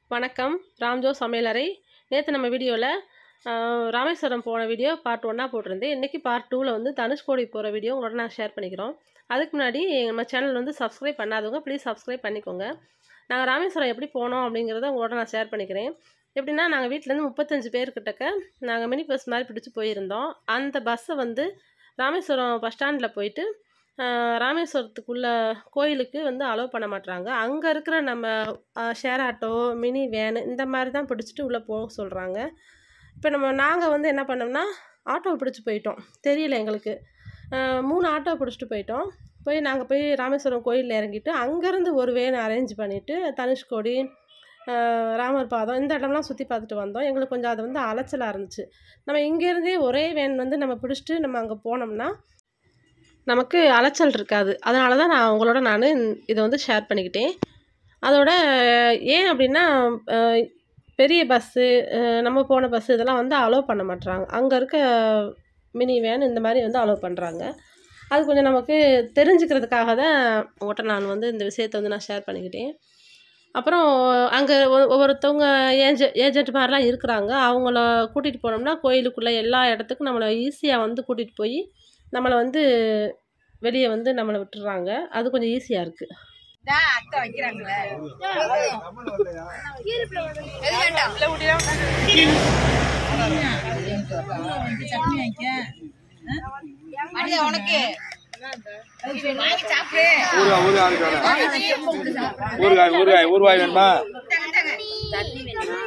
வணக்கம் ராம்ஜோ சமையலறை நேற்று நம்ம வீடியோவில் ராமேஸ்வரம் போன வீடியோ பார்ட் ஒன்னாக போட்டிருந்தேன் இன்றைக்கி பார்ட் டூவில் வந்து தனுஷ்கோடி போகிற வீடியோ உங்களோட நான் ஷேர் பண்ணிக்கிறோம் அதுக்கு முன்னாடி நம்ம சேனல் வந்து சப்ஸ்கிரைப் பண்ணாதவங்க ப்ளீஸ் சப்ஸ்கிரைப் பண்ணிக்கோங்க நாங்கள் ராமேஸ்வரம் எப்படி போனோம் அப்படிங்கிறத உங்களோட நான் ஷேர் பண்ணிக்கிறேன் எப்படின்னா நாங்கள் வீட்டிலேருந்து முப்பத்தஞ்சு பேர் கிட்டக்க நாங்கள் மினி பஸ் மாதிரி பிடிச்சி போயிருந்தோம் அந்த பஸ்ஸை வந்து ராமேஸ்வரம் பஸ் ஸ்டாண்டில் போயிட்டு ஆஹ் ராமேஸ்வரத்துக்குள்ள கோயிலுக்கு வந்து அலோவ் பண்ண மாட்றாங்க அங்கே இருக்கிற நம்ம ஷேர் ஆட்டோ மினி வேனு இந்த மாதிரி தான் பிடிச்சிட்டு உள்ளே போக சொல்கிறாங்க இப்போ நம்ம நாங்கள் வந்து என்ன பண்ணோம்னா ஆட்டோ பிடிச்சி போயிட்டோம் தெரியல எங்களுக்கு ஆஹ் மூணு ஆட்டோ பிடிச்சிட்டு போயிட்டோம் போய் நாங்கள் போய் ராமேஸ்வரம் கோயிலில் இறங்கிட்டு அங்கேருந்து ஒரு வேன் அரேஞ்ச் பண்ணிவிட்டு தனுஷ்கோடி ஆஹ் ராமர் பாதம் இந்த இடம்லாம் சுற்றி பார்த்துட்டு வந்தோம் எங்களுக்கு கொஞ்சம் அது வந்து அலைச்சலாக இருந்துச்சு நம்ம இங்கேருந்தே ஒரே வேன் வந்து நம்ம பிடிச்சிட்டு நம்ம அங்கே போனோம்னா நமக்கு அலைச்சல் இருக்காது அதனால தான் நான் உங்களோட நான் இதை வந்து ஷேர் பண்ணிக்கிட்டேன் அதோட ஏன் அப்படின்னா அஹ், பெரிய பஸ்ஸு நம்ம போன பஸ்ஸு இதெல்லாம் வந்து அலோவ் பண்ண மாட்றாங்க அங்கே இருக்க மினி வேன் இந்த மாதிரி வந்து அலோவ் பண்ணுறாங்க அது கொஞ்சம் நமக்கு தெரிஞ்சுக்கிறதுக்காக தான் உங்கள்கிட்ட நான் வந்து இந்த விஷயத்தை வந்து நான் ஷேர் பண்ணிக்கிட்டேன் அப்புறம் அங்கே ஒவ்வொருத்தவங்க ஏஜெ ஏஜென்ட் மாதிரிலாம் இருக்கிறாங்க அவங்கள கூட்டிகிட்டு போனோம்னா கோயிலுக்குள்ளே எல்லா இடத்துக்கும் நம்மளை ஈஸியாக வந்து கூட்டிகிட்டு போய் நம்மளை வந்து வெளியே வந்து நம்மளை விட்டுறாங்க அது கொஞ்சம் ஈஸியாக இருக்குது அத்தை வைக்கிறாங்களே எது வேண்டாம் மனிதா உனக்கு வாங்கி சாப்பிடு ஊறுகாய் ஊறுகாய் இருக்கானே ஊறுகாய் ஊறுகாய் ஊறுகாய் வேணுமா தண்ணி வேணுமா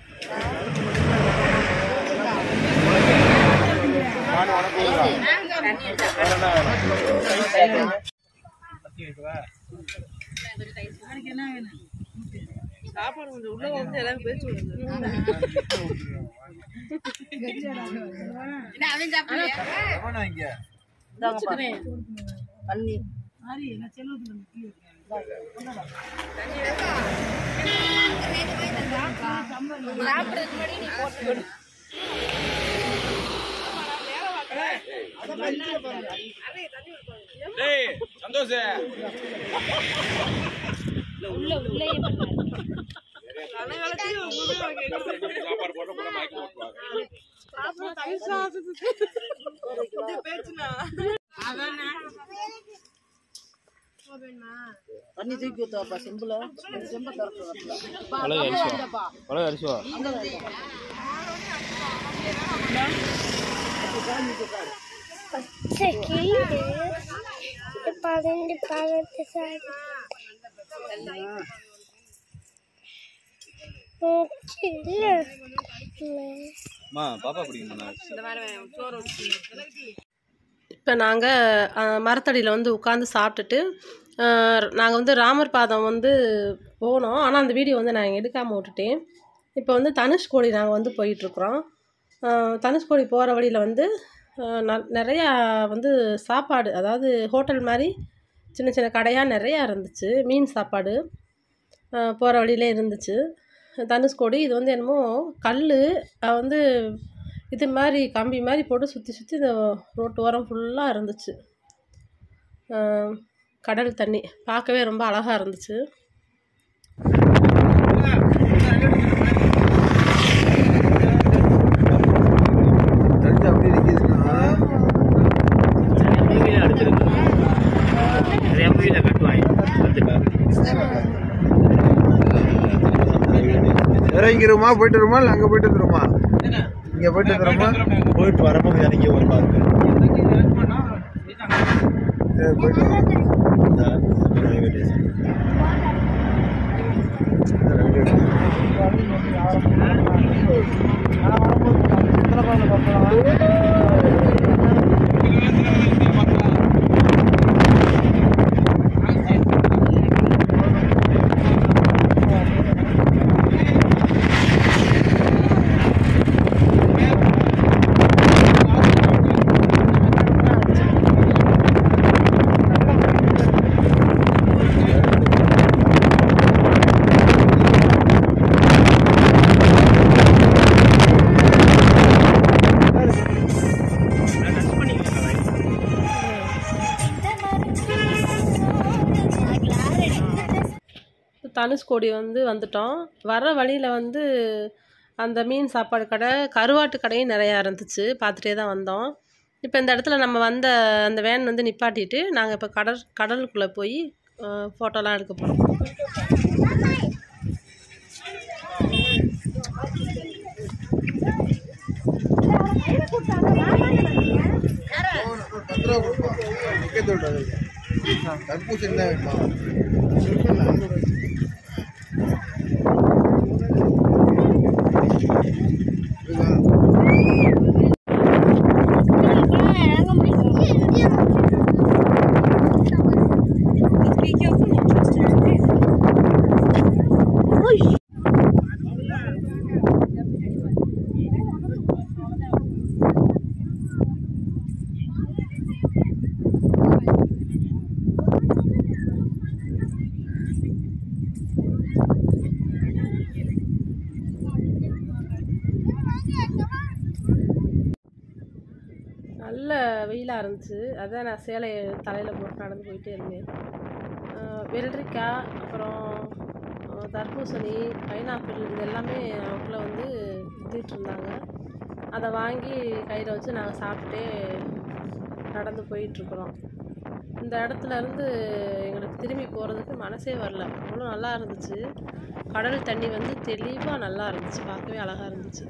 நானும் உனக்கு ஊறுகாய் தண்ணி எடுத்தா வேற என்ன வேணும் என்ன அவன் சாப்பிடலையா எவனா இங்க சாப்பிடுறதுக்கு முன்னாடி நீ போட்டு டேய் சந்தோஷ் சாப்பாடு போட்டு கூட மயக்கம் போட்டுருவாங்க பழக அரிசுவா Tequila. Pagando, pagando, sabe? Tequila. அம்மா பாப்பா பிடிக்குமா இப்போ நாங்கள் மரத்தடியில் வந்து உட்காந்து சாப்பிட்டுட்டு நாங்கள் வந்து ராமர் பாதம் வந்து போனோம் ஆனால் அந்த வீடியோ வந்து நான் எடுக்காமல் விட்டுட்டேன் இப்போ வந்து தனுஷ்கோடி நாங்கள் வந்து போயிட்டுருக்குறோம் தனுஷ்கோடி போகிற வழியில் வந்து அஹ், ந- நிறையா வந்து சாப்பாடு அதாவது ஹோட்டல் மாதிரி சின்ன சின்ன கடையாக நிறையா இருந்துச்சு மீன் சாப்பாடு போகிற வழியிலே இருந்துச்சு தனுஷ்கோடி இது வந்து என்னமோ கல் வந்து இது மாதிரி கம்பி மாதிரி போட்டு சுற்றி சுற்றி இந்த ரோட்டு ஓரம் ஃபுல்லாக இருந்துச்சு அஹ் கடல் தண்ணி பார்க்கவே ரொம்ப அழகாக இருந்துச்சு தெரிஞ்சு அப்படி இருக்குதுன்னா இறங்கிருமா போயிட்டு வருமா இல்லை அங்கே போயிட்டு வந்துருமா இங்கே போயிட்டு வந்துருமா போயிட்டு வரும்போது இறங்கி ஒரு பார்த்து சரி போயிட்டு வரோம். ரயில்வே ஸ்டேஷன் தனுஷ்கோடி வந்து வந்துட்டோம் வர்ற வழியில் வந்து அந்த மீன் சாப்பாடு கடை கருவாட்டு கடையும் நிறையா இருந்துச்சு பார்த்துட்டே தான் வந்தோம் இப்போ இந்த இடத்துல நம்ம வந்த அந்த வேன் வந்து நிப்பாட்டிட்டு நாங்கள் இப்போ கடல் கடலுக்குள்ளே போய் ஃபோட்டோலாம் எடுக்க போகிறோம் தர்பூசணி தான் வேணுமா நல்ல வெயிலாக இருந்துச்சு அதான் நான் சேலையை தலையில் போட்டு நடந்து போயிட்டே இருந்தேன் ஆஹ் வெள்ளரிக்காய் அப்புறம் ஆஹ் தர்பூசணி பைனாப்பிள் இது எல்லாமே அவங்கள வந்து வித்துட்டு இருந்தாங்க அதை வாங்கி கையில் வச்சு நாங்கள் சாப்பிட்டே நடந்து போயிட்டுருக்குறோம் இந்த இடத்துல இருந்து எங்களுக்கு திரும்பி போகிறதுக்கு மனசே வரல அவ்வளோ நல்லா இருந்துச்சு கடல் தண்ணி வந்து தெளிவாக நல்லா இருந்துச்சு பார்க்கவே அழகாக இருந்துச்சு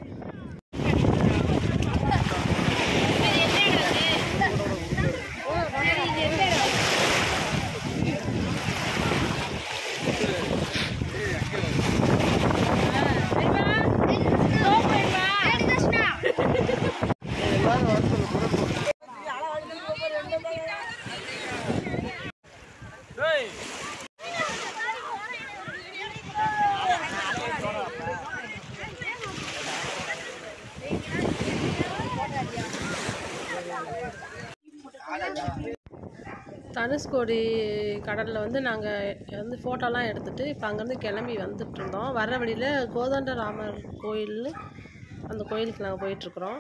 தனுஷ்கோடி கடலில் வந்து நாங்கள் வந்து ஃபோட்டோலாம் எடுத்துகிட்டு இப்போ அங்கேருந்து கிளம்பி வந்துட்டு இருந்தோம் வர வழியில் கோதண்டராமர் கோயில்னு அந்த கோயிலுக்கு நாங்கள் போயிட்டுருக்குறோம்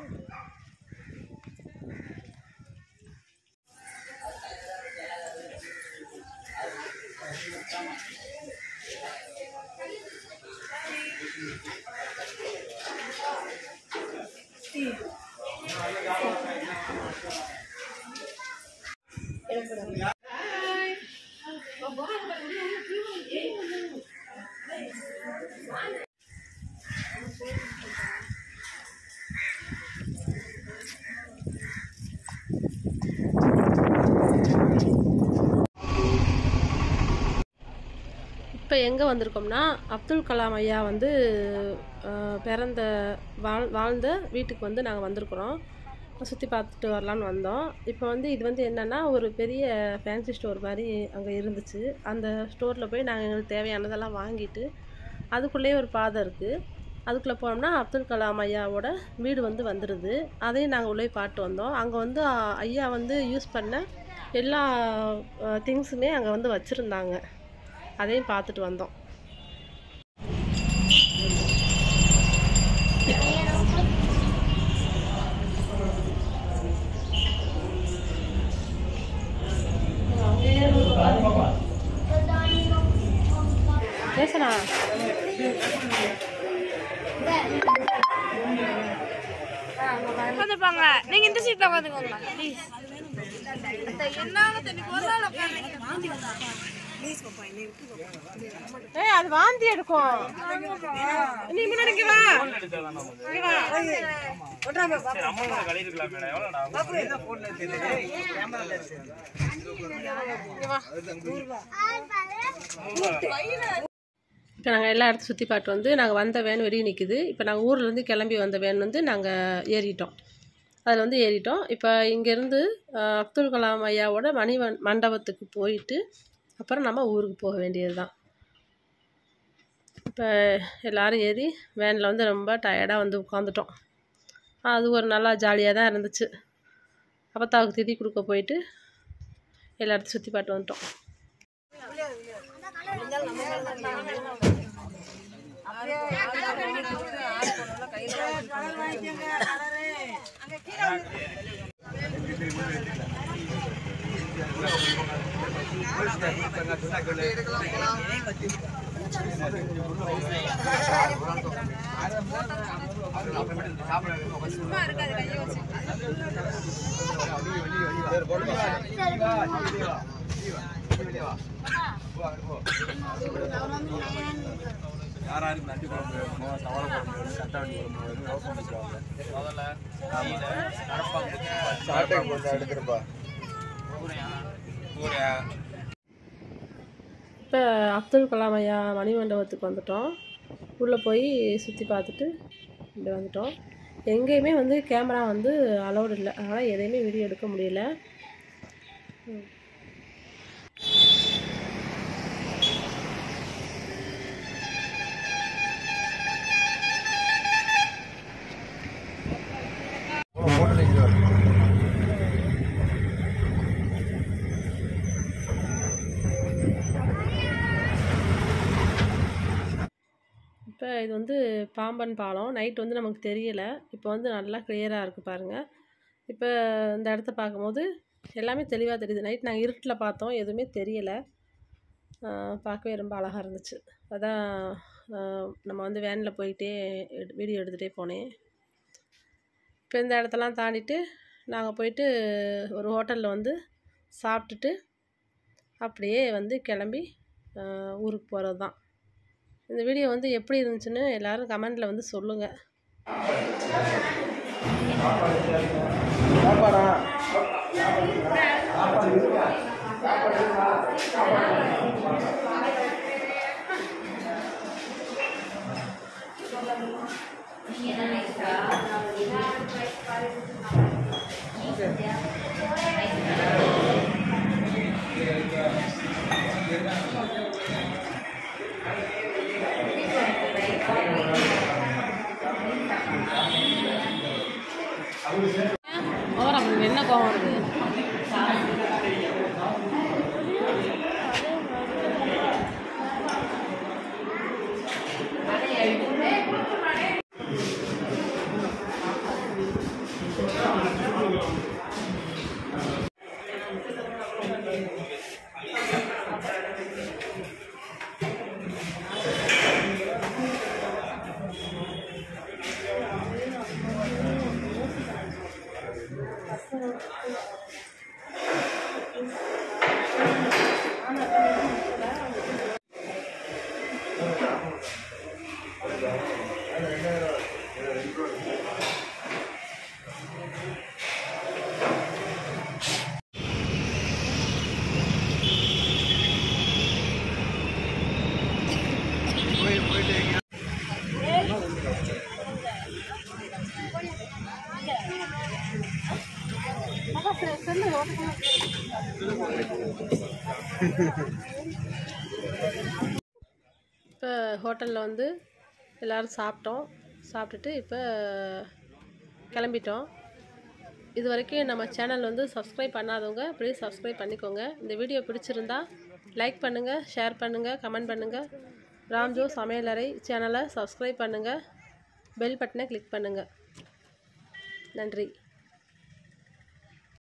இப்போ எங்கே வந்திருக்கோம்னா அப்துல் கலாம் ஐயா வந்து அஹ், பிறந்த வாழ் வாழ்ந்த வீட்டுக்கு வந்து நாங்கள் வந்திருக்கிறோம் சுற்றி பார்த்துட்டு வரலான்னு வந்தோம் இப்போ வந்து இது வந்து என்னென்னா ஒரு பெரிய ஃபேன்சி ஸ்டோர் மாதிரி அங்கே இருந்துச்சு அந்த ஸ்டோரில் போய் நாங்கள் எங்களுக்கு தேவையானதெல்லாம் வாங்கிட்டு அதுக்குள்ளேயே ஒரு பாதை இருக்குது அதுக்குள்ளே போனோம்னா அப்துல் கலாம் ஐயாவோட வீடு வந்து வந்துடுது அதையும் நாங்கள் உள்ளே பாட்டு வந்தோம் அங்கே வந்து அஹ், ஐயா வந்து யூஸ் பண்ண எல்லா திங்ஸுமே அங்கே வந்து வச்சுருந்தாங்க அதையும் பார்த்துட்டு வந்தோம் பேசணா உட்காந்துப்பாங்க நீங்க இந்த சீட்ல உட்காந்துக்கோங்க ப்ளீஸ் ஏய் அது வாந்தி எடுக்கும் நீ முன்னாடி இங்க வா இப்போ நாங்கள் எல்லா இடத்தையும் சுற்றி பார்த்து வந்து நாங்கள் வந்த வேன் வெளியே நிற்குது இப்போ நாங்கள் ஊர்லேருந்து கிளம்பி வந்த வேன் வந்து நாங்கள் ஏறிட்டோம் அதில் வந்து ஏறிட்டோம் இப்போ இங்கேருந்து அப்துல் கலாம் ஐயாவோட மணிவன் மண்டபத்துக்கு போயிட்டு அப்புறம் நம்ம ஊருக்கு போக வேண்டியது தான் இப்போ எல்லோரும் ஏறி வேனில் வந்து ரொம்ப டயர்டாக வந்து உட்காந்துட்டோம் அது ஒரு நல்லா ஜாலியாக தான் இருந்துச்சு அப்பத்தாவுக்கு திதி கொடுக்க போயிட்டு எல்லா இடத்தையும் சுற்றி பார்த்து வந்துட்டோம் சும்மா இருக்காது கையை வச்சு யாராருக்கு நண்டு குழம்பு வேணுமோ சவாலை குழம்பு வேணும் கத்தாவட்டி குழம்பு வேணும் ரோஸ் பண்ணிக்குவாங்க முதல்ல சாப்பிட்டு கொஞ்சம் எடுக்கிறப்பா இப்போ அப்துல் கலாம் ஐயா மணிமண்டபத்துக்கு வந்துட்டோம் உள்ளே போய் சுற்றி பார்த்துட்டு இப்படி வந்துட்டோம் எங்கேயுமே வந்து கேமரா வந்து அலௌடு இல்லை அதனால் எதையுமே வீடியோ எடுக்க முடியல ம். இப்போ இது வந்து பாம்பன் பாலம் நைட் வந்து நமக்கு தெரியலை இப்போ வந்து நல்லா கிளியராக இருக்குது பாருங்கள் இப்போ இந்த இடத்த பார்க்கும்போது எல்லாமே தெளிவாக தெரியுது நைட் நாங்கள் இருட்டில் பார்த்தோம் எதுவுமே தெரியலை ஆஹ் பார்க்கவே ரொம்ப அழகாக இருந்துச்சு அதான் ஆஹ் நம்ம வந்து வேனில் போயிட்டே வீடியோ எடுத்துகிட்டே போனேன் இப்போ இந்த இடத்தெல்லாம் தாண்டிட்டு நாங்கள் போயிட்டு ஒரு ஹோட்டலில் வந்து சாப்பிட்டுட்டு அப்படியே வந்து கிளம்பி ஆஹ் ஊருக்கு போகிறது தான் இந்த வீடியோ வந்து எப்படி இருந்துச்சுன்னு எல்லாரும் கமெண்டில் வந்து சொல்லுங்கள் ஓவர் அப்படி என்ன கோவம் வருது இப்போ ஹோட்டலில் வந்து எல்லோரும் சாப்பிட்டோம் சாப்பிட்டுட்டு இப்போ கிளம்பிட்டோம் இது வரைக்கும் நம்ம சேனல் வந்து சப்ஸ்கிரைப் பண்ணாதவங்க ப்ளீஸ் சப்ஸ்கிரைப் பண்ணிக்கோங்க இந்த வீடியோ பிடிச்சிருந்தா லைக் பண்ணுங்கள் ஷேர் பண்ணுங்கள் கமெண்ட் பண்ணுங்கள் ராம்ஜோ சமையலறை சேனலை சப்ஸ்கிரைப் பண்ணுங்கள் பெல் பட்டனை கிளிக் பண்ணுங்கள் நன்றி